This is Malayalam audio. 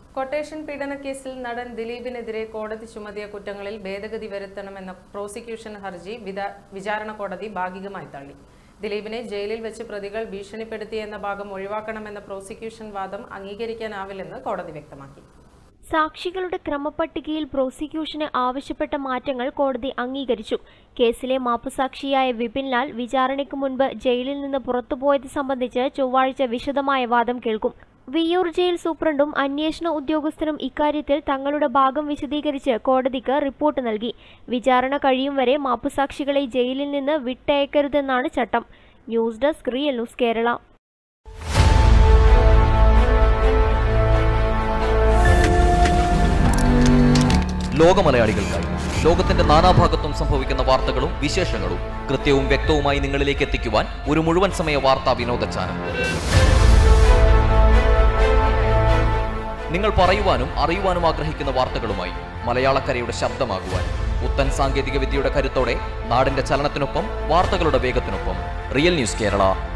കൊട്ടേഷൻ പീഡന കേസിൽ നടൻ ദിലീപിനെതിരെ കോടതി ചുമത്തിയ കുറ്റങ്ങളിൽ ഭേദഗതി വരുത്തണമെന്ന പ്രോസിക്യൂഷൻ ഹർജി വിധ- വിചാരണ കോടതി ഭാഗികമായി തള്ളി ദിലീപിനെ ജയിലിൽ വെച്ച് പ്രതികൾ ഭീഷണിപ്പെടുത്തിയെന്ന ഭാഗം ഒഴിവാക്കണമെന്ന പ്രോസിക്യൂഷൻ വാദം അംഗീകരിക്കാനാവില്ലെന്ന് കോടതി വ്യക്തമാക്കി സാക്ഷികളുടെ ക്രമപട്ടികയിൽ പ്രോസിക്യൂഷന് ആവശ്യപ്പെട്ട മാറ്റങ്ങൾ കോടതി അംഗീകരിച്ചു കേസിലെ മാപ്പുസാക്ഷിയായ വിപിൻ ലാൽ വിചാരണയ്ക്ക് മുൻപ് ജയിലിൽ നിന്ന് പുറത്തുപോയത് സംബന്ധിച്ച് ചൊവ്വാഴ്ച വിശദമായ വാദം കേൾക്കും വിയ്യൂർ ജയിൽ സൂപ്രണ്ടും അന്വേഷണ ഉദ്യോഗസ്ഥരും ഇക്കാര്യത്തിൽ തങ്ങളുടെ ഭാഗം വിശദീകരിച്ച് കോടതിക്ക് റിപ്പോർട്ട് നൽകി വിചാരണ കഴിയും വരെ മാപ്പുസാക്ഷികളെ ജയിലിൽ നിന്ന് വിട്ടയക്കരുതെന്നാണ് ചട്ടം news desk real news Kerala ലോകമലയാളികൾക്കായി ലോകത്തിന്റെ നാനാഭാഗത്തും സംഭവിക്കുന്ന വാർത്തകളും വിശേഷങ്ങളും കൃത്യവും വ്യക്തവുമായി നിങ്ങളിലേക്ക് എത്തിക്കുവാൻ ഒരു മുഴുവൻ സമയ വാർത്താ വിനോദ ചാനൽ നിങ്ങൾ പറയുവാനും അറിയുവാനും ആഗ്രഹിക്കുന്ന വാർത്തകളുമായി മലയാളക്കരയുടെ ശബ്ദമാകുവാൻ പുത്തൻ സാങ്കേതിക വിദ്യയുടെ കരുത്തോടെ നാടിന്റെ ചലനത്തിനൊപ്പം വാർത്തകളുടെ വേഗത്തിനൊപ്പം റിയൽ ന്യൂസ് കേരള